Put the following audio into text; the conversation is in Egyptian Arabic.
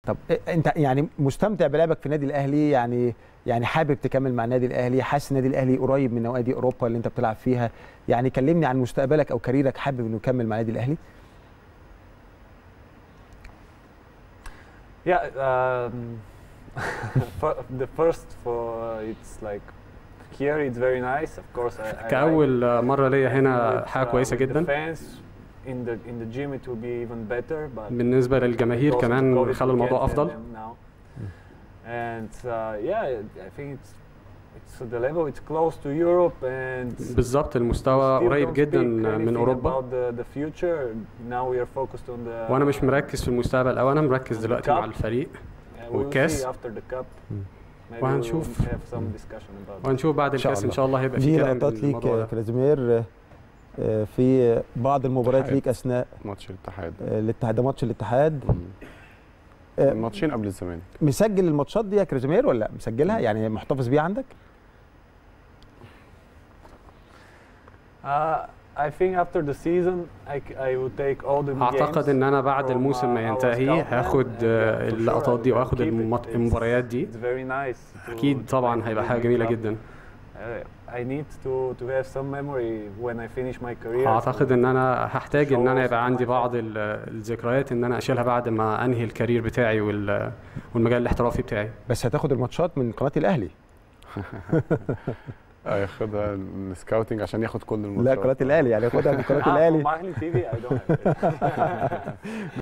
طب إيه- انت يعني مستمتع بلعبك في النادي الاهلي يعني يعني حابب تكمل مع النادي الاهلي حاسس النادي الاهلي قريب من نوادي اوروبا اللي انت بتلعب فيها يعني كلمني عن مستقبلك او كاريرك حابب انه يكمل مع النادي الاهلي Yeah, um, fir- the first for it's like here it's very nice. Of course, I, I like كأول مرة ليا هنا with, حاجة uh, كويسة with the جدا fans in the in the gym it will be even better. But بالنسبة للجماهير also the كمان COVID خلى will الموضوع get أفضل them now. And uh, yeah, I think it's it's the level. It's close to Europe and بالظبط المستوى still قريب don't جدا speak من anything أوروبا about the, the future. Now we are focused on the. وأنا مش مركز في المستقبل أو أنا مركز دلوقتي مع الفريق Yeah, we will والكاس. see after the cup. Maybe وهنشوف. we'll have some discussion about. it. وهنشوف بعد إن شاء الكاس إن الله. شاء الله هيبقى في دي كلام لقطات في ليك الموضوع يا ده كلازيمير آه، في بعض المباريات اتحاد. ليك اثناء ماتش الاتحاد آه، الاتحاد ده ماتش الاتحاد مم. آه، ماتشين قبل الزمالك مسجل الماتشات دي يا كريزمير ولا لا مسجلها يعني محتفظ بيها عندك Uh, I think after the season, I, c- I will take all the أعتقد games إن أنا بعد from, الموسم ما uh, our ينتهي scout man, هاخد and, آه، yeah, for sure اللقطات دي I will وهاخد keep it. المط- It's- المباريات دي It's very nice. to- أكيد to طبعا play هيبقى for حاجة the جميلة club. جدا Uh, I need to to have some memory when I finish my career. أعتقد إن أنا هحتاج إن أنا shows يبقى عندي my بعض father. ال- الذكريات إن أنا أشيلها بعد ما أنهي الكارير بتاعي وال- والمجال الاحترافي بتاعي بس هتاخد الماتشات من قناه الاهلي اه ياخدها السكاوتنج عشان ياخد كل لا الماتشات قناه الاهلي يعني خدها من قناه Ah, الاهلي from Ahli TV, I don't have it.